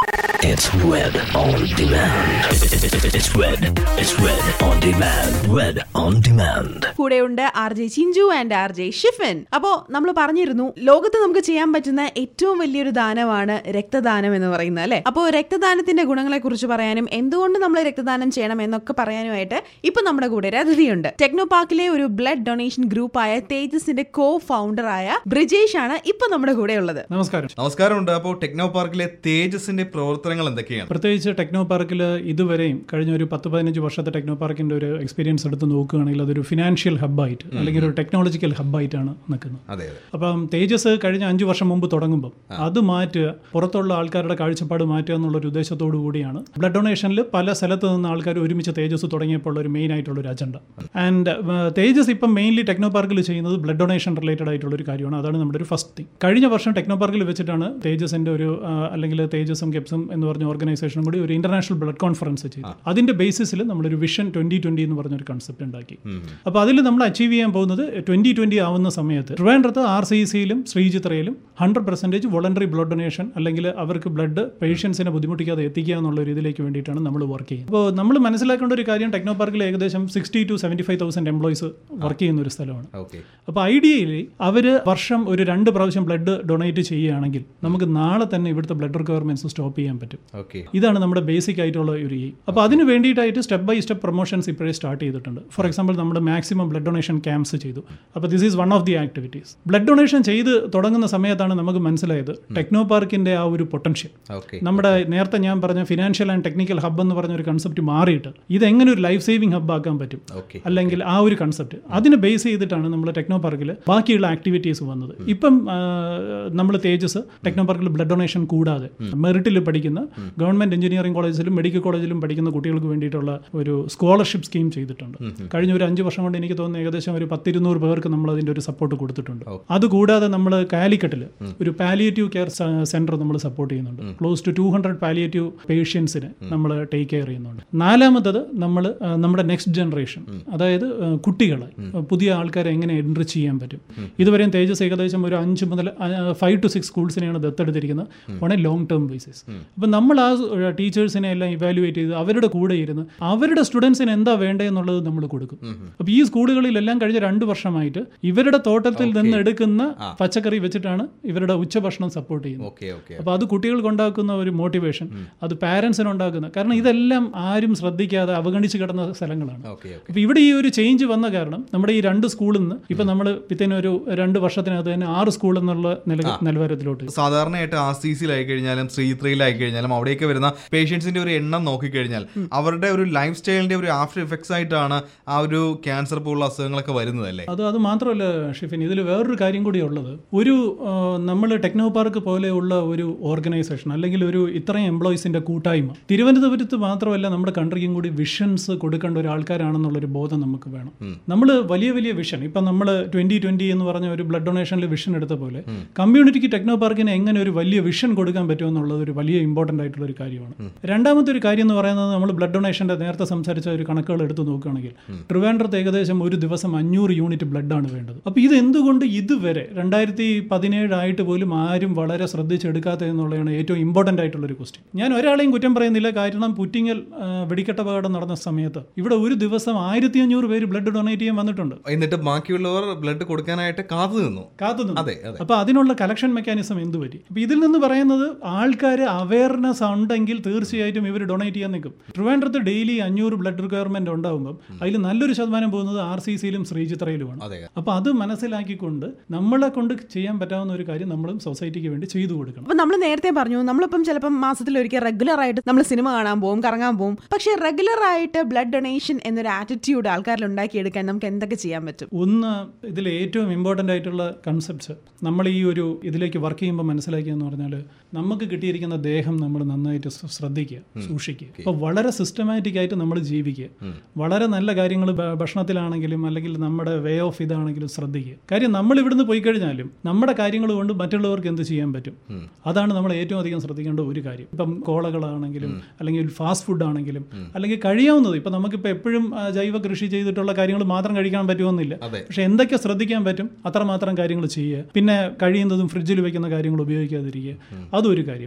It's Red on Demand. It's Red. It's Red on Demand. Red on Demand. കൂടെയുണ്ട് R J Chinchu and R J Shifan അപ്പോ നമ്മൾ പറഞ്ഞിരുന്നു ലോകത്ത് നമുക്ക് ചെയ്യാൻ പറ്റുന്ന ഏറ്റവും വലിയൊരു ദാനമാണ് രക്തദാനം എന്ന് പറയുന്നത് അല്ലെ അപ്പോൾ രക്തദാനത്തിന്റെ ഗുണങ്ങളെ കുറിച്ച് പറയാനും എന്തുകൊണ്ട് നമ്മൾ രക്തദാനം ചെയ്യണം എന്നൊക്കെ പറയാനുമായിട്ട് ഇപ്പൊ നമ്മുടെ കൂടെ ഒരു അതിഥിയുണ്ട് ടെക്നോ പാർക്കിലെ ഒരു ബ്ലഡ് ഡൊണേഷൻ ഗ്രൂപ്പായ തേജസിന്റെ കോ ഫൗണ്ടറായ ബ്രിജേഷ് ആണ് ഇപ്പൊ നമ്മുടെ കൂടെ ഉള്ളത് നമസ്കാരം നമസ്കാരമുണ്ട് അപ്പോൾ ടെക്നോ പാർക്കിലെ തേജസിന്റെ പ്രവർത്തനങ്ങൾ എന്തൊക്കെയാണ് പ്രത്യേകിച്ച് ടെക്നോ പാർക്കിൽ ഇതുവരെയും കഴിഞ്ഞ ഒരു പത്ത് പതിനഞ്ച് വർഷത്തെ ടെക്നോ പാർക്കിന്റെ ഒരു എക്സ്പീരിയൻസ് എടുത്ത് നോക്കുകയാണെങ്കിൽ അതൊരു ഫിനാൻഷ്യൽ ഹബ്ബായിട്ട് അല്ലെങ്കിൽ ഒരു ടെക്നോളജിക്കൽ ഹബ്ബായിട്ടാണ് നിൽക്കുന്നത് അതെ അതെ അപ്പം തേജസ് കഴിഞ്ഞ അഞ്ചു വർഷം മുമ്പ് തുടങ്ങുമ്പോൾ അത് മാറ്റുക പുറത്തുള്ള ആൾക്കാരുടെ കാഴ്ചപ്പാട് മാറ്റുക എന്നുള്ള ഒരു ഉദ്ദേശത്തോടു കൂടിയാണ് ബ്ലഡ് ഡൊണേഷനിൽ പല സ്ഥലത്ത് നിന്ന് ആൾക്കാർ ഒരുമിച്ച് തേജസ് തുടങ്ങിയപ്പോൾ ഒരു മെയിൻ ആയിട്ടുള്ള ഒരു അജണ്ട ആൻഡ് തേജസ് ഇപ്പം മെയിൻലി ടെക്നോ പാർക്കിൽ ചെയ്യുന്നത് ബ്ലഡ് ഡൊണേഷൻ റിലേറ്റഡ് ആയിട്ടുള്ള ഒരു കാര്യമാണ് അതാണ് നമ്മുടെ ഒരു ഫസ്റ്റ് തിങ് കഴിഞ്ഞ വർഷം ടെക്നോ പാർക്കിൽ വെച്ചിട്ടാണ് തേജസിന്റെ ഒരു ആ, അല്ലെങ്കിൽ തേജസും കെപ്സും എന്ന് പറഞ്ഞ ഓർഗനൈസേഷനും കൂടി ഒരു ഇന്റർനാഷണൽ ബ്ലഡ് കോൺഫറൻസ് ചെയ്തു അതിന്റെ ബേസിസിൽ നമ്മളൊരു വിഷൻ ട്വന്റി ട്വന്റി എന്ന് പറഞ്ഞ ഒരു കൺസെപ്റ്റ് ഉണ്ടാക്കി അപ്പോൾ അതിൽ നമ്മൾ അച്ചീവ് ചെയ്യാൻ പോകുന്നത് ട്വന്റി ട്വന്റി ആവുന്ന സമയത്ത് ട്രിവാൻഡ്രത്ത് ആർ സി സിയിലും ശ്രീചിത്രയിലും hundred percentage voluntary blood donation അല്ലെങ്കിൽ അവർക്ക് ബ്ലഡ് പേഷ്യൻസിനെ ബുദ്ധിമുട്ടിക്കാതെ എത്തിക്കുക എന്നുള്ള ഒരു ഇതിലേക്ക് വേണ്ടിയിട്ടാണ് നമ്മൾ വർക്ക് ചെയ്യുന്നത് അപ്പോൾ നമ്മൾ മനസ്സിലാക്കേണ്ട ഒരു കാര്യം ടെക്നോ പാർക്കിൽ ഏകദേശം sixty to seventy five thousand employees work ചെയ്യുന്ന ഒരു സ്ഥലമാണ് ഓക്കെ അപ്പോൾ ഐഡിയയിലി അവർ വർഷം ഒരു രണ്ട് പ്രാവശ്യം ബ്ലഡ് ഡൊണേറ്റ് ചെയ്യുകയാണെങ്കിൽ നമുക്ക് നാളെ തന്നെ ഇവിടുത്തെ ബ്ലഡ് റിക്വയർമെന്റ്സ് സ്റ്റോപ്പ് ചെയ്യാൻ പറ്റും ഓക്കെ ഇതാണ് നമ്മുടെ ബേസിക് ആയിട്ടുള്ള ഒരു എയിം അപ്പോൾ അതിന് വേണ്ടിയിട്ടായിട്ട് സ്റ്റെപ്പ് ബൈ സ്റ്റെപ്പ് പ്രൊമോഷൻസ് ഇപ്പോഴേ സ്റ്റാർട്ട് ചെയ്തിട്ടുണ്ട് ഫോർ എക്സാമ്പിൾ നമ്മുടെ മാക്സിമം ബ്ലഡ് ഡൊണേഷൻ ക്യാമ്പ്സ് ചെയ്തു അപ്പോൾ this is one of the activities blood donation ചെയ്ത് തുടങ്ങുന്ന സമയത്താണ് നമുക്ക് മനസ്സിലായത് ടെക്നോ പാർക്കിന്റെ ആ ഒരു പൊട്ടൻഷ്യൽ ഓക്കെ നമ്മുടെ നേരത്തെ ഞാൻ പറഞ്ഞ ഫിനാൻഷ്യൽ ആൻഡ് ടെക്നിക്കൽ ഹബ്ബ് എന്ന് പറഞ്ഞ ഒരു കൺസെപ്റ്റ് മാറിയിട്ട് ഇതെങ്ങനെ ഒരു ലൈഫ് സേവിംഗ് ഹബ്ബ് ആക്കാൻ പറ്റും ഓക്കെ അല്ലെങ്കിൽ ആ ഒരു കൺസെപ്റ്റ് അതിനെ ബേസ് ചെയ്തിട്ടാണ് നമ്മൾ ടെക്നോ പാർക്കിൽ ബാക്കിയുള്ള ആക്ടിവിറ്റീസ് വന്നത് ഇപ്പം നമ്മൾ തേജസ് ടെക്നോ പാർക്കിൽ ബ്ലഡ് ഡൊണേഷൻ കൂടാതെ മെറിറ്റിൽ പഠിക്കുന്ന ഗവൺമെന്റ് എഞ്ചിനീയറിംഗ് കോളേജിലും മെഡിക്കൽ കോളേജിലും പഠിക്കുന്ന കുട്ടികൾക്ക് വേണ്ടിയിട്ടുള്ള ഒരു സ്കോളർഷിപ്പ് സ്കീം ചെയ്തിട്ടുണ്ട് കഴിഞ്ഞ ഒരു അഞ്ച് വർഷം കൊണ്ട് എനിക്ക് തോന്നുന്നു ഏകദേശം ഒരു പത്തിരുന്നൂറ് പേർക്ക് നമ്മൾ അതിന്റെ ഒരു സപ്പോർട്ട് കൊടുത്തിട്ടുണ്ട് അതുകൂടാതെ നമ്മൾ കാലിക്കറ്റിൽ ഒരു പാലിയേറ്റീവ് കെയർ സെന്റർ നമ്മൾ സപ്പോർട്ട് ചെയ്യുന്നുണ്ട് close to two hundred palliative പേഷ്യൻസിന് നമ്മൾ ടേക്ക് കെയർ ചെയ്യുന്നുണ്ട് നാലാമത്തത് നമ്മൾ നമ്മുടെ നെക്സ്റ്റ് ജനറേഷൻ അതായത് കുട്ടികളെ പുതിയ ആൾക്കാരെ എങ്ങനെ എൻട്രി ചെയ്യാൻ പറ്റും ഇതുവരെയും തേജസ് ഏകദേശം ഒരു അഞ്ച് മുതൽ ഫൈവ് ടു സിക്സ് സ്കൂൾസിനെയാണ് ദത്തെടുത്തിരിക്കുന്നത് on a long term basis അപ്പം നമ്മൾ ആ ടീച്ചേഴ്സിനെ എല്ലാം ഇവാലുവേറ്റ് ചെയ്ത് അവരുടെ കൂടെ ഇരുന്ന് അവരുടെ സ്റ്റുഡൻസിന് എന്താ വേണ്ടതെന്നുള്ളത് നമ്മൾ കൊടുക്കും അപ്പോൾ ഈ സ്കൂളുകളിലെല്ലാം കഴിഞ്ഞ രണ്ട് വർഷമായിട്ട് ഇവരുടെ തോട്ടത്തിൽ നിന്ന് എടുക്കുന്ന പച്ചക്കറി വെച്ചിട്ടാണ് ഇവരുടെ ഉച്ചഭക്ഷണം സപ്പോർട്ട് ചെയ്യുന്നത് ഓക്കെ ഓക്കെ അപ്പോൾ അത് കുട്ടികൾക്ക് ഉണ്ടാക്കുന്ന ഒരു മോട്ടിവേഷൻ അത് പാരൻസിന് ഉണ്ടാക്കുന്ന കാരണം ഇതെല്ലാം ആരും ശ്രദ്ധിക്കാതെ അവഗണിച്ച് കിടന്ന സ്ഥലങ്ങളാണ് ഓക്കെ ഓക്കെ അപ്പോൾ ഇവിടെ ഈ ഒരു ചേഞ്ച് വന്ന കാരണം നമ്മുടെ ഈ രണ്ട് സ്കൂളിൽ നിന്ന് ഇപ്പം നമ്മൾ വിത്തിൻ ഒരു രണ്ട് വർഷത്തിനകത്ത് തന്നെ ആറ് സ്കൂൾ എന്നുള്ള നില നിലവാരത്തിലോട്ട് സാധാരണയായിട്ട് ആർ സി സിയിലായി കഴിഞ്ഞാലും ശ്രീത്രയിലായി കഴിഞ്ഞാലും അവിടെയൊക്കെ വരുന്ന പേഷ്യൻസിന്റെ ഒരു എണ്ണം നോക്കിക്കഴിഞ്ഞാൽ അവരുടെ ഒരു ലൈഫ് സ്റ്റൈലിന്റെ ഒരു ആഫ്റ്റർ ഇഫക്ട്സ് ആയിട്ടാണ് ആ ഒരു ക്യാൻസർ പോലുള്ള അസുഖങ്ങളൊക്കെ വരുന്നത് അല്ലേ അത് അത് മാത്രമല്ല ഷിഫിൻ ഇതിൽ വേറൊരു കാര്യം കൂടി ഉള്ളത് ഒരു നമ്മൾ ടെക്നോ പാർക്ക് പോലെയുള്ള ഒരു ഓർഗനൈസേഷൻ അല്ലെങ്കിൽ ഒരു ഇത്രയും എംപ്ലോയീസിന്റെ കൂട്ടായ്മ തിരുവനന്തപുരത്ത് മാത്രമല്ല നമ്മുടെ കൺട്രിക്കും കൂടി വിഷൻസ് കൊടുക്കേണ്ട ഒരു ആൾക്കാരാണെന്നുള്ളൊരു ബോധം നമുക്ക് വേണം നമ്മൾ വലിയ വലിയ വിഷൻ ഇപ്പം നമ്മൾ ട്വന്റി ട്വന്റി എന്ന് പറഞ്ഞ ഒരു ബ്ലഡ് ഡൊണേഷനിൽ വിഷൻ എടുത്ത പോലെ കമ്മ്യൂണിറ്റിക്ക് ടെക്നോ പാർക്കിന് എങ്ങനെ ഒരു വലിയ വിഷൻ കൊടുക്കാൻ പറ്റുമെന്നുള്ളത് ഒരു വലിയ ഇമ്പോർട്ടൻ്റ് ആയിട്ടുള്ള ഒരു കാര്യമാണ് രണ്ടാമത്തെ ഒരു കാര്യം എന്ന് പറയുന്നത് നമ്മൾ ബ്ലഡ് ഡൊണേഷന്റെ നേരത്തെ സംസാരിച്ച ഒരു കണക്കുകൾ എടുത്ത് നോക്കുകയാണെങ്കിൽ ട്രിവാൻഡ്രത്ത് ഏകദേശം ഒരു ദിവസം അഞ്ഞൂറ് യൂണിറ്റ് ബ്ലഡാണ് വേണ്ടത് അപ്പോൾ ഇത് എന്തുകൊണ്ട് ഇതുവരെ രണ്ടായിരത്തി പതിനേഴായിട്ട് പോലും ആരും വളരെ ശ്രദ്ധിച്ചെടുക്കാത്തത് എന്നുള്ളതാണ് ഏറ്റവും ഇമ്പോർട്ടൻ്റ് ആയിട്ടുള്ള ഒരു ക്വസ്റ്റ്യൻ ഞാൻ ഒരാളെയും കുറ്റം പറയുന്നില്ല കാരണം പുറ്റിങ്ങൽ ആ, വെടിക്കെട്ടപകടം നടന്ന സമയത്ത് ഇവിടെ ഒരു ദിവസം ആയിരത്തി അഞ്ഞൂറ് പേര് ബ്ലഡ് ഡൊണേറ്റ് ചെയ്യാൻ വന്നിട്ടുണ്ട് എന്നിട്ട് ബാക്കിയുള്ളവർ ബ്ലഡ് കൊടുക്കാനായിട്ട് കാത്തു നിന്നു കാത്തുനിന്നു അതെ അതെ അപ്പൊ അതിനുള്ള കളക്ഷൻ മെക്കാനിസം എന്ത് പറ്റി അപ്പൊ ഇതിൽ നിന്ന് പറയുന്നത് ആൾക്കാർ അവയർനെസ് ഉണ്ടെങ്കിൽ തീർച്ചയായിട്ടും ഇവർ ഡൊണേറ്റ് ചെയ്യാൻ നിൽക്കും ട്രിവാൻഡ്രത്ത് ഡെയിലി അഞ്ഞൂറ് ബ്ലഡ് റിക്വയർമെന്റ് ഉണ്ടാകുമ്പോൾ അതിൽ നല്ലൊരു ശതമാനം പോകുന്നത് ആർ സി സിയിലും ശ്രീചിത്രയിലുമാണ് അതെ അപ്പൊ അത് മനസ്സിലാക്കിക്കൊണ്ട് നമ്മളെ കൊണ്ട് ചെയ്യാൻ പറ്റാവുന്ന ഒരു കാര്യം നമ്മളും സൊസൈറ്റിക്ക് വേണ്ടി ചെയ്തു കൊടുക്കണം അപ്പൊ നമ്മൾ നേരത്തെ പറഞ്ഞു നമ്മളിപ്പം ചിലപ്പം മാസത്തിൽ ഒരിക്കൽ റെഗുലർ ആയിട്ട് നമ്മൾ സിനിമ കാണാൻ പോകും കറങ്ങാൻ പോകും പക്ഷേ റെഗുലർ ആയിട്ട് ബ്ലഡ് ഡൊണേഷൻ എന്നൊരു ആറ്റിറ്റ്യൂഡ് ആൾക്കാരിൽ ഉണ്ടാക്കിയെടുക്കാൻ നമുക്ക് എന്തൊക്കെ ചെയ്യാൻ പറ്റും ഒന്ന് ഇതിൽ ഏറ്റവും ഇമ്പോർട്ടൻ്റ് ആയിട്ടുള്ള കൺസെപ്റ്റ്സ് നമ്മൾ ഈ ഒരു ഇതിലേക്ക് വർക്ക് ചെയ്യുമ്പോൾ മനസ്സിലാക്കിയെന്ന് പറഞ്ഞാൽ നമുക്ക് കിട്ടിയിരിക്കുന്ന ദേഹം നമ്മൾ നന്നായിട്ട് ശ്ര- ശ്രദ്ധിക്കുക സൂക്ഷിക്കുക അപ്പോൾ വളരെ സിസ്റ്റമാറ്റിക് ആയിട്ട് നമ്മൾ ജീവിക്കുക വളരെ നല്ല കാര്യങ്ങൾ ഭക്ഷണത്തിലാണെങ്കിലും അല്ലെങ്കിൽ നമ്മുടെ വേ ഓഫ് ഇതാണെങ്കിലും ശ്രദ്ധിക്കുക കാര്യം നമ്മൾ ഇവിടുന്ന് പോയി കഴിഞ്ഞാലും നമ്മുടെ കാര്യങ്ങൾ കൊണ്ട് മറ്റുള്ളവർക്ക് എന്ത് ചെയ്യാൻ പറ്റും അതാണ് നമ്മൾ ഏറ്റവും അധികം ശ്രദ്ധിക്കേണ്ട ഒരു കാര്യം ഇപ്പം കോളകളാണെങ്കിലും അല്ലെങ്കിൽ ഫാസ്റ്റ് ഫുഡ് ആണെങ്കിലും അല്ലെങ്കിൽ കഴിയാവുന്നത് ഇപ്പം നമുക്കിപ്പോൾ എപ്പോഴും ആ, ജൈവ കൃഷി ചെയ്തിട്ടുള്ള കാര്യങ്ങൾ മാത്രം കഴിക്കാൻ പറ്റുമെന്നില്ല അതെ. പക്ഷെ എന്തൊക്കെ ശ്രദ്ധിക്കാൻ പറ്റും അത്രമാത്രം കാര്യങ്ങൾ ചെയ്യുക പിന്നെ കഴിയുന്നതും ഫ്രിഡ്ജിൽ വെക്കുന്ന കാര്യങ്ങൾ ഉപയോഗിക്കാതിരിക്കുക അതും ഒരു കാര്യം രണ്ടാമത്തെ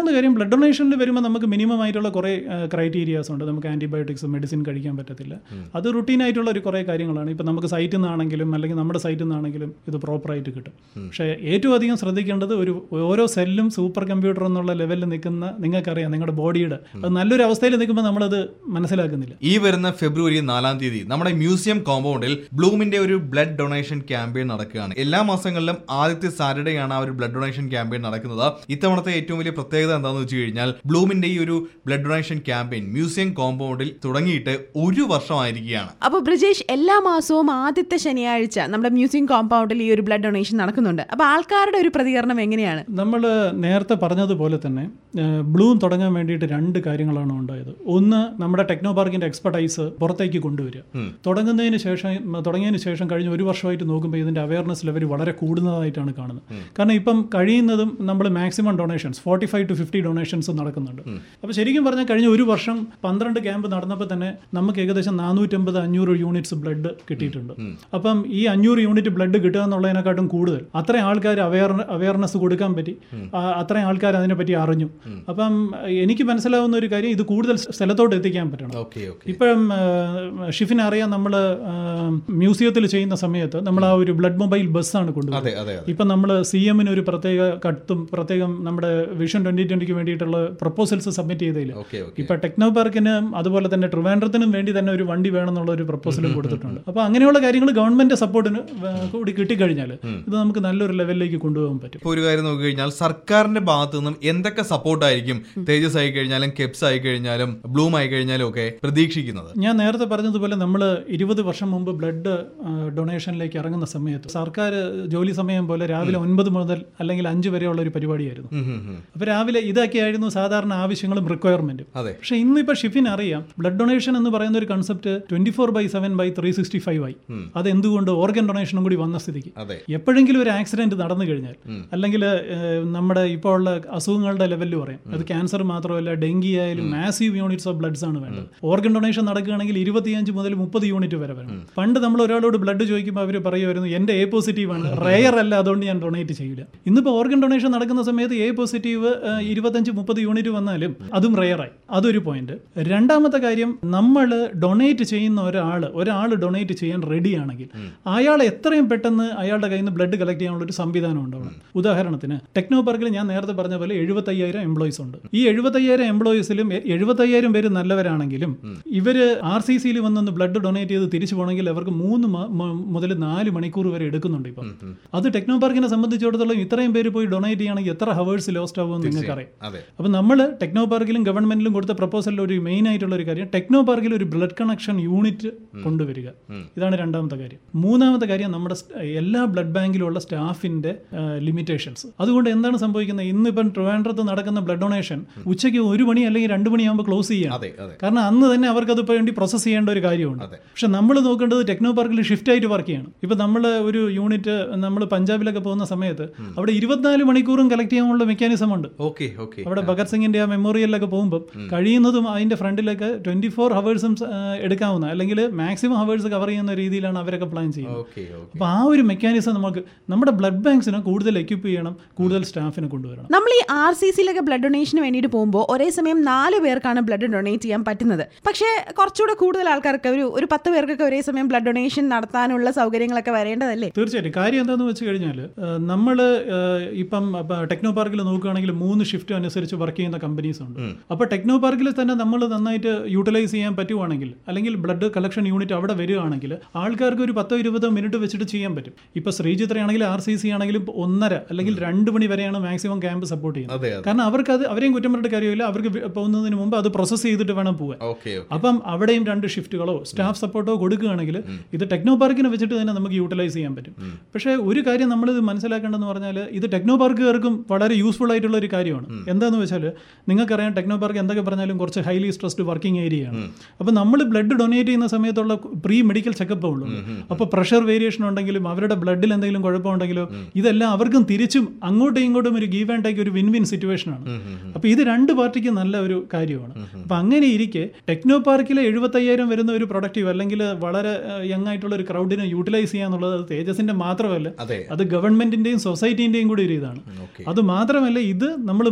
രണ്ടാമത്തെ കാര്യം ബ്ലഡ് ഡൊണേഷനിൽ വരുമ്പോൾ നമുക്ക് മിനിമം ആയിട്ടുള്ള കുറേ ക്രൈറ്റീരിയാസ് ഉണ്ട് നമുക്ക് ആൻറ്റിബയോട്ടിക്സ് മെഡിസിൻ കഴിക്കാൻ പറ്റത്തില്ല അത് റുട്ടീൻ ആയിട്ടുള്ള ഒരു കുറേ കാര്യങ്ങളാണ് ഇപ്പം നമുക്ക് സൈറ്റിൽ നിന്നാണെങ്കിലും അല്ലെങ്കിൽ നമ്മുടെ സൈറ്റിൽ നിന്നാണെങ്കിലും ഇത് പ്രോപ്പറായിട്ട് കിട്ടും പക്ഷേ ഏറ്റവും അധികം ശ്രദ്ധിക്കേണ്ടത് ഒരു ഓരോ സെല്ലും സൂപ്പർ കമ്പ്യൂട്ടർ എന്നുള്ള ലെവലിൽ നിൽക്കുന്ന നിങ്ങൾക്കറിയാം നിങ്ങളുടെ ബോഡിയുടെ അത് നല്ലൊരു അവസ്ഥയിൽ നിൽക്കുമ്പോൾ നമ്മളത് മനസ്സിലാക്കുന്നില്ല ഈ വരുന്ന ഫെബ്രുവരി നാലാം തീയതി നമ്മുടെ മ്യൂസിയം കോമ്പൗണ്ടിൽ ബ്ലൂമിന്റെ ഒരു ബ്ലഡ് ഡൊണേഷൻ ക്യാമ്പയിൻ നടക്കുകയാണ് എല്ലാ മാസങ്ങളിലും ആദ്യത്തെ സാറ്റർഡേ ആണ് ആ ഒരു ബ്ലഡ് ഡൊണേഷൻ ക്യാമ്പയിൻ നടക്കുന്നത് ഇത്തവണത്തെ ഏറ്റവും വലിയ പ്രത്യേകത എന്താണെന്ന് വെച്ച് കഴിഞ്ഞാൽ ബ്ലൂമിന്റെ ഈ ഒരു ബ്ലഡ് ഡൊണേഷൻ ക്യാമ്പയിൻ മ്യൂസിയം കോമ്പൗണ്ടിൽ തുടങ്ങിയിട്ട് ഒരു വർഷമായിരിക്കുകയാണ് അപ്പോൾ ബ്രിജേഷ് എല്ലാ മാസവും ആദ്യത്തെ ശനിയാഴ്ച നമ്മുടെ മ്യൂസിയം കോമ്പൗണ്ടിൽ ഈ ഒരു ബ്ലഡ് ഡൊണേഷൻ നടക്കുന്നുണ്ട് അപ്പോൾ ആൾക്കാരുടെ ഒരു പ്രതികരണം എങ്ങനെയാണ് നമ്മൾ നേരത്തെ പറഞ്ഞതുപോലെ തന്നെ ഏഹ്, ബ്ലൂം തുടങ്ങാൻ വേണ്ടിയിട്ട് രണ്ട് കാര്യങ്ങളാണ് ഉണ്ടായത് ഒന്ന് നമ്മുടെ ടെക്നോ പാർക്കിന്റെ എക്സ്പെർട്ടൈസ് പുറത്തേക്ക് കൊണ്ടുവരിക തുടങ്ങുന്നതിന് ശേഷം ഉം, തുടങ്ങിയതിന് ശേഷം കഴിഞ്ഞ ഒരു വർഷമായിട്ട് നോക്കുമ്പോൾ ഇതിന്റെ അവയർനെസ് ലെവൽ വളരെ കൂടുന്നതായിട്ടാണ് കാണുന്നത് കാരണം ഇപ്പം കഴിയുന്നതും നമ്മൾ maximum donations forty five to fifty donations നടക്കുന്നുണ്ട് അപ്പോൾ ശരിക്കും പറഞ്ഞാൽ കഴിഞ്ഞ ഒരു വർഷം പന്ത്രണ്ട് ക്യാമ്പ് നടന്നപ്പോൾ തന്നെ നമുക്ക് ഏകദേശം നാനൂറ്റമ്പത് അഞ്ഞൂറ് യൂണിറ്റ്സ് ബ്ലഡ് കിട്ടിയിട്ടുണ്ട് അപ്പം ഈ അഞ്ഞൂറ് യൂണിറ്റ് ബ്ലഡ് കിട്ടുക എന്നുള്ളതിനെക്കാട്ടും കൂടുതൽ അത്രയും ആൾക്കാർ അവയർ അവയർനെസ് കൊടുക്കാൻ പറ്റി ആ, അത്രയും ആൾക്കാർ അതിനെപ്പറ്റി അറിഞ്ഞു അപ്പം എനിക്ക് മനസ്സിലാവുന്ന ഒരു കാര്യം ഇത് കൂടുതൽ സ്ഥലത്തോട്ട് എത്തിക്കാൻ പറ്റണം ഓക്കെ ഓക്കെ ഇപ്പം ഷിഫിന് അറിയാം നമ്മൾ മ്യൂസിയത്തിൽ ചെയ്യുന്ന സമയത്ത് നമ്മൾ ആ ഒരു ബ്ലഡ് മൊബൈൽ ബസ്സാണ് അതെ കൊണ്ടുപോകുന്നത് അതെ അതെ ഇപ്പം നമ്മൾ സി എമ്മിന് ഒരു പ്രത്യേക കട്ടും പ്രത്യേകം നമ്മുടെ വിഷൻ ട്വന്റി ട്വന്റിക്ക് വേണ്ടിയിട്ടുള്ള പ്രപ്പോസൽസ് സബ്മിറ്റ് ചെയ്തില്ല ഓക്കെ ഓക്കെ ഇപ്പൊ ടെക്നോ പാർക്കിന് അതുപോലെ തന്നെ ട്രിവാൻഡ്രത്തിനും വേണ്ടി തന്നെ ഒരു വണ്ടി വേണമെന്നുള്ള ഒരു പ്രപ്പോസലും കൊടുത്തിട്ടുണ്ട് അപ്പൊ അങ്ങനെയുള്ള കാര്യങ്ങൾ ഗവൺമെന്റ് സപ്പോർട്ടിന് കൂടി കിട്ടിക്കഴിഞ്ഞാൽ ഇത് നമുക്ക് നല്ലൊരു ലെവലിലേക്ക് കൊണ്ടുപോകാൻ പറ്റും ഇപ്പോൾ ഒരു കാര്യം നോക്കി കഴിഞ്ഞാൽ സർക്കാരിന്റെ ഭാഗത്തു നിന്നും എന്തൊക്കെ സപ്പോർട്ടായിരിക്കും തേജസ് ആയി കഴിഞ്ഞാലും കെപ്സ് ആയി കഴിഞ്ഞാലും ബ്ലൂം ആയി കഴിഞ്ഞാലും ഒക്കെ പ്രതീക്ഷിക്കുന്നത് ഞാൻ നേരത്തെ പറഞ്ഞതുപോലെ നമ്മൾ ഇരുപത് വർഷം മുമ്പ് ബ്ലഡ് ഡൊണേഷനിലേക്ക് ഇറങ്ങുന്ന സമയത്ത് സർക്കാർ ജോലി സമയം പോലെ രാവിലെ ഒൻപത് മുതൽ അല്ലെങ്കിൽ അഞ്ച് വരെയുള്ള ഒരു പരിപാടിയായിരുന്നു ഉം, ഉം, ഉം. അപ്പോൾ രാവിലെ ഇതൊക്കെയായിരുന്നു സാധാരണ ആവശ്യങ്ങളും റിക്വയർമെന്റും അതെ പക്ഷേ ഇന്നിപ്പോൾ ഷിഫിൻ അറിയാം ബ്ലഡ് ഡൊണേഷൻ എന്ന് പറയുന്ന ഒരു concept twenty four by seven by three sixty five ആയി അത് എന്തുകൊണ്ട് ഓർഗൻ ഡൊണേഷനും കൂടി വന്ന സ്ഥിതിക്ക് അതെ എപ്പോഴെങ്കിലും ഒരു ആക്സിഡന്റ് നടന്നു കഴിഞ്ഞാൽ അല്ലെങ്കിൽ നമ്മുടെ ഇപ്പോൾ ഉള്ള അസുഖങ്ങളുടെ ലെവലിൽ പറയാം അത് ക്യാൻസർ മാത്രമല്ല ഡെങ്കി ആയാലും മാസീവ് യൂണിറ്റ്സ് ഓഫ് ബ്ലഡ്സ് ആണ് വേണ്ടത് ഓർഗൻ ഡൊണേഷൻ നടക്കുകയാണെങ്കിൽ ഇരുപത്തിയഞ്ച് മുതൽ മുപ്പത് യൂണിറ്റ് വരെ വേണം പണ്ട് നമ്മൾ ഒരാളോട് ബ്ലഡ് ചോദിക്കുമ്പോൾ അവർ പറയുമായിരുന്നു എൻ്റെ എ പോസിറ്റീവ് ആണ് റെയർ അല്ല അതുകൊണ്ട് ഞാൻ ഡൊണേറ്റ് ചെയ്യില്ല ഇന്നിപ്പോൾ ഓർഗൻ ഡൊണേഷൻ നടക്കുന്ന സമയത്ത് എ പോസിറ്റീവ് ഇരുപത്തഞ്ച് മുപ്പത് യൂണിറ്റ് വന്നാലും അതും റെയറായി അതൊരു പോയിന്റ് രണ്ടാമത്തെ കാര്യം നമ്മൾ ഡൊണേറ്റ് ചെയ്യുന്ന ഒരാൾ ഒരാൾ ഡൊണേറ്റ് ചെയ്യാൻ റെഡി ആണെങ്കിൽ അയാൾ എത്രയും പെട്ടെന്ന് അയാളുടെ കയ്യിൽ നിന്ന് ബ്ലഡ് കളക്ട് ചെയ്യാനുള്ള ഒരു സംവിധാനം ഉണ്ടാവണം ഉദാഹരണത്തിന് ടെക്നോ പാർക്കിൽ ഞാൻ നേരത്തെ പറഞ്ഞ പോലെ എഴുപത്തയ്യായിരം എംപ്ലോയീസ് ഉണ്ട് ഈ എഴുപത്തയ്യായിരം എംപ്ലോയീസിലും എഴുപത്തയ്യായിരം പേര് നല്ലവരാണെങ്കിലും ഇവര് ആർ സി സിയിൽ വന്നൊന്ന് ബ്ലഡ് ഡൊണേറ്റ് ചെയ്ത് തിരിച്ചു പോകണമെങ്കിൽ അവർക്ക് മൂന്ന് മ- മ- മുതൽ നാല് മണിക്കൂർ വരെ എടുക്കുന്നുണ്ട് ഇപ്പം അത് ടെക്നോ പാർക്കിനെ സംബന്ധിച്ചിടത്തോളം ഇത്രയും പേര് പോയി ഡൊണേറ്റ് ചെയ്യുകയാണെങ്കിൽ എത്ര ഹവേഴ്സ് ലോസ്റ്റ് ആവുമെന്ന് നിങ്ങൾക്കറിയാം അതെ അപ്പോൾ നമ്മൾ ടെക്നോ പാർക്കിലും ഗവൺമെന്റിലും കൊടുത്ത പ്രപ്പോസലിൽ ഒരു മെയിൻ ആയിട്ടുള്ള ഒരു കാര്യം ടെക്നോ പാർക്കിൽ ഒരു ബ്ലഡ് കണക്ഷൻ യൂണിറ്റ് കൊണ്ടുവരിക ഇതാണ് രണ്ടാമത്തെ കാര്യം മൂന്നാമത്തെ കാര്യം നമ്മുടെ സ്റ്റ- എല്ലാ ബ്ലഡ് ബാങ്കിലുള്ള സ്റ്റാഫിന്റെ ലിമിറ്റേഷൻസ് അതുകൊണ്ട് എന്താണ് സംഭവിക്കുന്നത് ഇന്നിപ്പം ട്രിവാൻഡ്രത്ത് നടക്കുന്ന ബ്ലഡ് ഡൊണേഷൻ ഉച്ചയ്ക്ക് ഒരു മണി അല്ലെങ്കിൽ രണ്ട് മണിയാകുമ്പോൾ ക്ലോസ് ചെയ്യണം അതെ അതെ കാരണം അന്ന് തന്നെ അവർക്ക് അത് വേണ്ടി പ്രോസസ്സ് ചെയ്യേണ്ട ഒരു കാര്യമുണ്ട് അതെ. പക്ഷെ നമ്മൾ നോക്കേണ്ടത് ടെക്നോ പാർക്കിൽ ഷിഫ്റ്റ് ആയിട്ട് വർക്ക് ചെയ്യണം ഇപ്പൊ നമ്മൾ ഒരു യൂണിറ്റ് നമ്മൾ പഞ്ചാബിലൊക്കെ പോകുന്ന സമയത്ത് അവിടെ ഇരുപത്തിനാല് മണിക്കൂറും കളക്ട് ചെയ്യാനുള്ള മെക്കാനിസം ഉണ്ട് ഓക്കെ ഓക്കെ അവിടെ ഭഗത് സിംഗിന്റെ ആ മെമ്മോറിയലിലൊക്കെ പോകുമ്പോൾ കഴിയുന്നതും അതിന്റെ ഫ്രണ്ടിലൊക്കെ ട്വന്റി ഫോർ ഹവേഴ്സും എടുക്കാവുന്ന അല്ലെങ്കിൽ മാക്സിമം ഹവേഴ്സ് കവർ ചെയ്യുന്ന രീതിയിലാണ് അവരൊക്കെ പ്ലാൻ ചെയ്യുന്നത് ഓക്കെ ഓക്കെ അപ്പോൾ ആ ഒരു മെക്കാനിസം നമുക്ക് നമ്മുടെ ബ്ലഡ് ബാങ്ക്സിനെ കൂടുതൽ എക്യുപ്പ് ചെയ്യണം കൂടുതൽ സ്റ്റാഫിനെ കൊണ്ടുവരണം നമ്മൾ ഈ ആർ സി സിയിലൊക്കെ ബ്ലഡ് ഡൊണേഷന് വേണ്ടിയിട്ട് പോകുമ്പോൾ ഒരേ സമയം നാല് പേർക്കാണ് ബ്ലഡ് ഡൊണേറ്റ് ചെയ്യാൻ പറ്റുന്നത് പക്ഷേ കുറച്ചുകൂടെ കൂടുതൽ ആൾക്കാർക്ക് ഒരു ഒരു പത്ത് പേർക്കൊക്കെ ഒരേ സമയം ബ്ലഡ് ഡൊണേഷൻ നടത്താനുള്ള സൗകര്യങ്ങളൊക്കെ വരേണ്ടതല്ലേ തീർച്ചയായിട്ടും കാര്യം എന്താണെന്ന് വെച്ച് കഴിഞ്ഞാൽ നമ്മൾ ഇപ്പം ടെക്നോ പാർക്കിൽ നോക്കുകയാണെങ്കിൽ മൂന്ന് ഷിഫ്റ്റ് അനുസരിച്ച് വർക്ക് ചെയ്യുന്ന കമ്പനീസ് ഉണ്ട് അപ്പോൾ ടെക്നോ പാർക്കിൽ തന്നെ നമ്മൾ നന്നായിട്ട് യൂട്ടിലൈസ് ചെയ്യാൻ പറ്റുവാണെങ്കിൽ അല്ലെങ്കിൽ ബ്ലഡ് കളക്ഷൻ യൂണിറ്റ് അവിടെ വരികയാണെങ്കിൽ ആൾക്കാർക്ക് ഒരു പത്തോ ഇരുപതോ മിനിറ്റ് വെച്ചിട്ട് ചെയ്യാൻ പറ്റും ഇപ്പോൾ ശ്രീചിത്രയാണെങ്കിൽ ആർ സി സി ആണെങ്കിലും ഒന്നര അല്ലെങ്കിൽ രണ്ട് മണി വരെയാണ് മാക്സിമം ക്യാമ്പ് സപ്പോർട്ട് ചെയ്യുന്നത് അതെ അതെ കാരണം അവർക്ക് അത് അവരെയും കുറ്റം പറഞ്ഞിട്ട് കാര്യമില്ല അവർക്ക് വി- പോകുന്നതിന് മുമ്പ് അത് പ്രോസസ്സ് ചെയ്തിട്ട് വേണം പോകാൻ ഓക്കെ ഓക്കെ അപ്പം അവിടെയും രണ്ട് ഷിഫ്റ്റുകളോ സ്റ്റാഫ് സപ്പോർട്ടോ കൊടുക്കുകയാണെങ്കിൽ ഇത് ടെക്നോ പാർക്കിനെ വെച്ചിട്ട് തന്നെ നമുക്ക് യൂട്ടിലൈസ് ചെയ്യാൻ പറ്റും പക്ഷേ ഒരു കാര്യം നമ്മൾ ഇത് മനസ്സിലാക്കേണ്ടതെന്ന് പറഞ്ഞാൽ ഇത് ടെക്നോ പാർക്കുകാർക്കും വളരെ യൂസ്ഫുൾ ആയിട്ടുള്ള ഒരു കാര്യമാണ് എന്താണെന്ന് വെച്ചാൽ നിങ്ങൾക്കറിയാം ടെക്നോ പാർക്ക് എന്തൊക്കെ പറഞ്ഞാലും കുറച്ച് ഹൈലി സ്ട്രെസ്ഡ് വർക്കിംഗ് ഏരിയയാണ് അപ്പോൾ നമ്മൾ ബ്ലഡ് ഡൊണേറ്റ് ചെയ്യുന്ന സമയത്തുള്ള പ്രീ മെഡിക്കൽ ചെക്കപ്പ് ഉള്ളൂ അപ്പോൾ പ്രഷർ വേരിയേഷൻ ഉണ്ടെങ്കിലും അവരുടെ ബ്ലഡിൽ എന്തെങ്കിലും കുഴപ്പമുണ്ടെങ്കിലോ ഇതെല്ലാം അവർക്കും തിരിച്ചും അങ്ങോട്ടും ഇങ്ങോട്ടും ഒരു ഗീവ് ആൻഡ് ടേക്ക് ഒരു വിൻ വിൻ സിറ്റുവേഷൻ ആണ് അപ്പോൾ ഇത് രണ്ട് പാർട്ടിക്ക് നല്ല ഒരു കാര്യമാണ് അപ്പോൾ അങ്ങനെ ഇരിക്കെ ടെക്നോ പാർക്കിലെ എഴുപത്തയ്യായിരം വരുന്ന ഒരു പ്രൊഡക്റ്റീവ് അല്ലെങ്കിൽ വളരെ യങ് ആയിട്ടുള്ള ഒരു ക്രൗഡിനെ യൂട്ടിലൈസ് ചെയ്യാന്നുള്ളത് അത് തേജസിന്റെ മാത്രമല്ല അതെ അത് ഗവൺമെന്റിന്റെയും സൊസൈറ്റിന്റെയും കൂടി ഒരു ഇതാണ് ഓക്കെ അത് മാത്രമല്ല ഇത് നമ്മൾ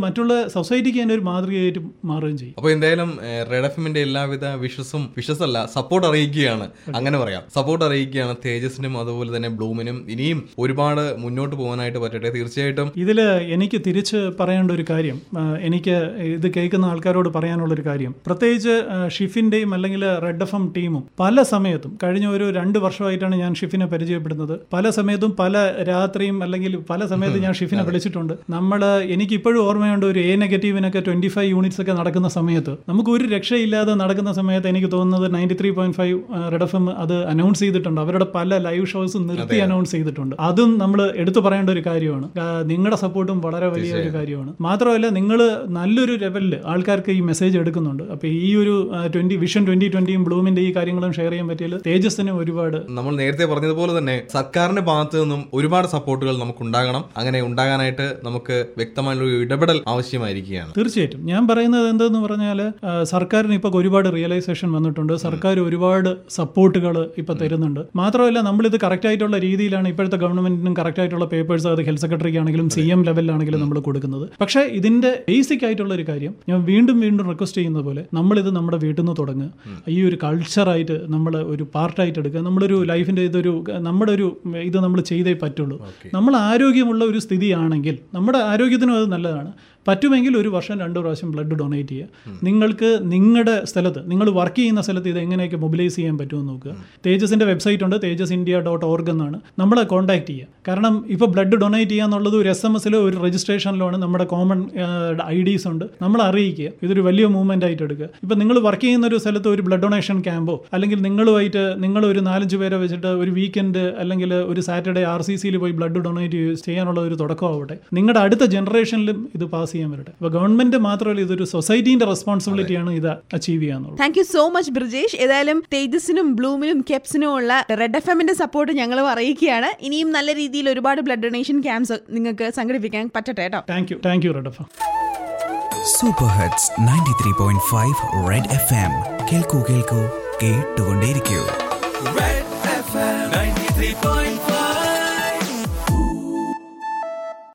മറ്റുള്ള സൊസൈറ്റിക്ക് തന്നെ ഒരു മാതൃകയായിട്ട് മാറുകയും ചെയ്യും അപ്പോൾ എന്തായാലും റെഡ് എഫിന്റെ എല്ലാവിധ വിഷസും വിഷസ് അല്ല സപ്പോർട്ട് അറിയിക്കുകയാണ് അങ്ങനെ പറയാം സപ്പോർട്ട് അറിയിക്കുകയാണ് തേജസിനും അതുപോലെ തന്നെ ബ്ലൂമിനും ഇനിയും ഒരുപാട് മുന്നോട്ട് പോകാനായിട്ട് പറ്റട്ടെ തീർച്ചയായിട്ടും ഇതിൽ എനിക്ക് തിരിച്ച് പറയേണ്ട ഒരു കാര്യം ആ, എനിക്ക് ഇത് കേൾക്കുന്ന ആൾക്കാരോട് പറയാനുള്ള ഒരു കാര്യം പ്രത്യേകിച്ച് ആ, ഷിഫിന്റെയും അല്ലെങ്കിൽ റെഡ് എഫ് എം ടീമും പല സമയത്തും കഴിഞ്ഞ ഒരു രണ്ട് വർഷമായിട്ടാണ് ഞാൻ ഷിഫിനെ പരിചയപ്പെടുന്നത് പല സമയത്തും പല രാത്രിയും അല്ലെങ്കിൽ പല സമയത്തും ഞാൻ ഷിഫിനെ വിളിച്ചിട്ടുണ്ട് നമ്മൾ എനിക്ക് ഇപ്പോഴും ഓർമ്മയുണ്ട് ഒരു എ നെഗറ്റീവിനൊക്കെ ട്വന്റി ഫൈവ് യൂണിറ്റ്സ് ഒക്കെ നടക്കുന്ന സമയത്ത് നമുക്ക് ഒരു രക്ഷയില്ലാതെ നടക്കുന്ന സമയത്ത് എനിക്ക് തോന്നുന്നത് ninety three point five red F M അത് അനൗൺസ് ചെയ്തിട്ടുണ്ട് അവരുടെ പല ലൈവ് ഷോസും നിർത്തി അനൗൺസ് ചെയ്തിട്ടുണ്ട് അതും നമ്മൾ എടുത്തു പറയേണ്ട ഒരു കാര്യമാണ് ആ, നിങ്ങളുടെ സപ്പോർട്ടും വളരെ വലിയ ഒരു കാര്യമാണ് മാത്രമല്ല നിങ്ങൾ നല്ലൊരു ലെവലിൽ ആൾക്കാർക്ക് ഈ മെസ്സേജ് എടുക്കുന്നുണ്ട് അപ്പോൾ ഈ ഒരു ട്വന്റി വിഷൻ ട്വന്റി ട്വന്റിയും ബ്ലൂമിന്റെ ഈ കാര്യങ്ങളും ഷെയർ ചെയ്യാൻ പറ്റിയാൽ തേജസ്സിന് ഒരുപാട് നമ്മൾ നേരത്തെ പറഞ്ഞതുപോലെ തന്നെ സർക്കാരിന്റെ ഭാഗത്തു നിന്നും ഒരുപാട് സപ്പോർട്ടുകൾ നമുക്ക് ഉണ്ടാകണം അങ്ങനെ ഉണ്ടാകാനായിട്ട് നമുക്ക് വ്യക്തമായുള്ള ഒരു ഇടപെടൽ ആവശ്യമായിരിക്കുകയാണ് തീർച്ചയായിട്ടും ഞാൻ പറയുന്നത് എന്തെന്ന് പറഞ്ഞാൽ സർക്കാരിന് ഇപ്പോൾ ഒരുപാട് റിയലൈസേഷൻ വന്നിട്ടുണ്ട് സർക്കാർ ഒരുപാട് സപ്പോർട്ടുകൾ ഇപ്പോൾ തരുന്നുണ്ട് മാത്രമല്ല നമ്മളിത് കറക്റ്റ് ആയിട്ടുള്ള രീതിയിലാണ് ഇപ്പോഴത്തെ ഗവൺമെന്റിനും കറക്റ്റ് ആയിട്ടുള്ള പേപ്പേഴ്സ് അത് ഹെൽത്ത് സെക്രട്ടറിക്ക് ആണെങ്കിലും സി എം ലെവലിലാണെങ്കിലും നമ്മൾ കൊടുക്കുന്നത് പക്ഷേ ഇതിന്റെ ബേസിക് ആയിട്ടുള്ള ഒരു കാര്യം ഞാൻ വീണ്ടും വീണ്ടും റിക്വസ്റ്റ് ചെയ്യുന്ന പോലെ നമ്മളിത് നമ്മുടെ വീട്ടിൽ നിന്ന് തുടങ്ങുക ഈ ഒരു കൾച്ചറായിട്ട് നമ്മൾ ഒരു പാർട്ടായിട്ട് എടുക്കുക നമ്മളൊരു ലൈഫിന്റെ ഇതൊരു നമ്മുടെ ഒരു ഇത് നമ്മൾ ചെയ്തേ പറ്റുള്ളൂ നമ്മൾ ആരോഗ്യമുള്ള ഒരു സ്ഥിതിയാണെങ്കിൽ നമ്മുടെ ആരോഗ്യത്തിനും അത് നല്ലതാണ് പറ്റുമെങ്കിൽ ഒരു വർഷം രണ്ട് പ്രാവശ്യം ബ്ലഡ് ഡൊണേറ്റ് ചെയ്യുക നിങ്ങൾക്ക് നിങ്ങളുടെ സ്ഥലത്ത് നിങ്ങൾ വർക്ക് ചെയ്യുന്ന സ്ഥലത്ത് ഇത് എങ്ങനെയൊക്കെ മൊബിലൈസ് ചെയ്യാൻ പറ്റുമെന്ന് നോക്കുക തേജസിൻ്റെ വെബ്സൈറ്റ് ഉണ്ട് തേജസ് ഇന്ത്യ ഡോട്ട് ഓർഗ് എന്നാണ് നമ്മളെ കോൺടാക്ട് ചെയ്യുക കാരണം ഇപ്പോൾ ബ്ലഡ് ഡൊണേറ്റ് ചെയ്യുക എന്നുള്ളത് ഒരു എസ് എം എസിലോ ഒരു രജിസ്ട്രേഷനിലാണ് നമ്മുടെ കോമൺ ഐ ഡീസ് ഉണ്ട് നമ്മൾ അറിയിക്കുക ഇതൊരു വലിയ മൂവ്മെൻ്റ് ആയിട്ട് എടുക്കുക ഇപ്പം നിങ്ങൾ വർക്ക് ചെയ്യുന്ന ഒരു സ്ഥലത്ത് ഒരു ബ്ലഡ് ഡൊണേഷൻ ക്യാമ്പോ അല്ലെങ്കിൽ നിങ്ങളുമായിട്ട് നിങ്ങൾ ഒരു നാലഞ്ച് പേരെ വെച്ചിട്ട് ഒരു വീക്കെൻഡ് അല്ലെങ്കിൽ ഒരു സാറ്റർഡേ ആർ സി സിയിൽ പോയി ബ്ലഡ് ഡൊണേറ്റ് ചെയ്യാനുള്ള ഒരു തുടക്കമാവട്ടെ നിങ്ങളുടെ അടുത്ത ജനറേഷനിലും ഇത് പാസ് ചെയ്യാൻ വരട്ടെ അപ്പോൾ ഗവൺമെന്റ് മാത്രമല്ല ഇതൊരു സൊസൈറ്റീൻ്റെ റെസ്പോൺസിബിലിറ്റിയാണ് ഇത് അച്ചീവ് ചെയ്യാന്നുള്ളത് thank you so much Brijesh ഏതായാലും തേജസിനും ബ്ലൂമിനും കെപ്സിനും ഉള്ള റെഡ് എഫ് എമ്മിന്റെ സപ്പോർട്ട് ഞങ്ങൾ അറിയിക്കുകയാണ് ഇനിയും നല്ല രീതിയിൽ ഒരുപാട് ബ്ലഡ് ഡൊണേഷൻ ക്യാമ്പ്സ് നിങ്ങൾക്ക് സംഘടിപ്പിക്കാൻ പറ്റട്ടെ കേട്ടോ താങ്ക് യു താങ്ക് യു റെഡഫ super hits ninety three point five red F M കേൾക്കൂ കേൾക്കൂ കേട്ടുകൊണ്ടേയിരിക്കൂ Red FM 93.5